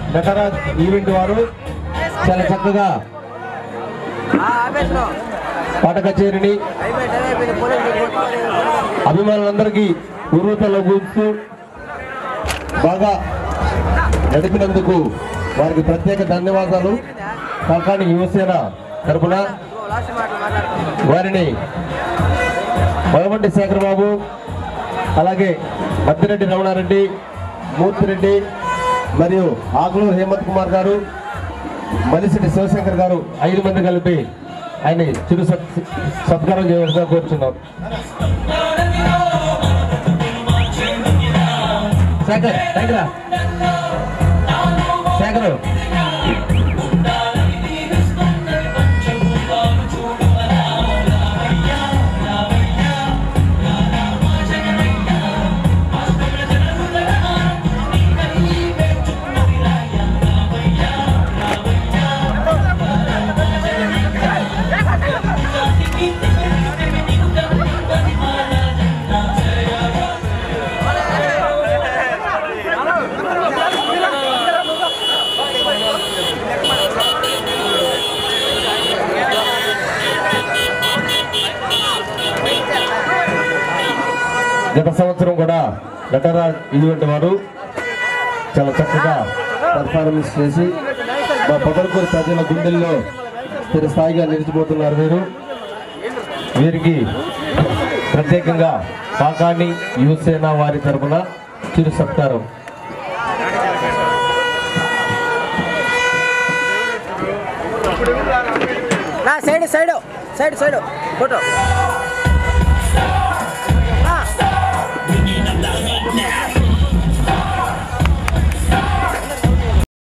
Nataraj event వారు చాలా చక్కగా పాట కచేరిని అభిమానులందరికీ ఉరుతలో కూర్చు బాగా నడిపినందుకు వారికి ప్రత్యేక ధన్యవాదాలు కాకాని యువసేన తరపున వారిని భగవంతి శేఖర్ బాబు అలాగే మద్దిరెడ్డి రమణారెడ్డి మూర్తిరెడ్డి మరియు ఆకులూరు హేమంత్ కుమార్ గారు మలిశెట్టి శివశంకర్ గారు ఐదు మంది కలిపి ఆయన చిరు సత్ సత్కారం చేయవలసిందిగా కోరుచున్నాం శేఖర్ శేఖర శేఖర్ గత సంవత్సరం కూడా నటరాజ్ ఈవెంట్ వారు చాలా చక్కగా పర్ఫార్మెన్స్ చేసి మా పొదలకూరు ప్రజల గుండెల్లో స్థిర స్థాయిగా నిలిచిపోతున్నారు వీరు వీరికి ప్రత్యేకంగా కాకాణి యువసేన వారి తరపున చిరు సత్కారం నా side side side side photo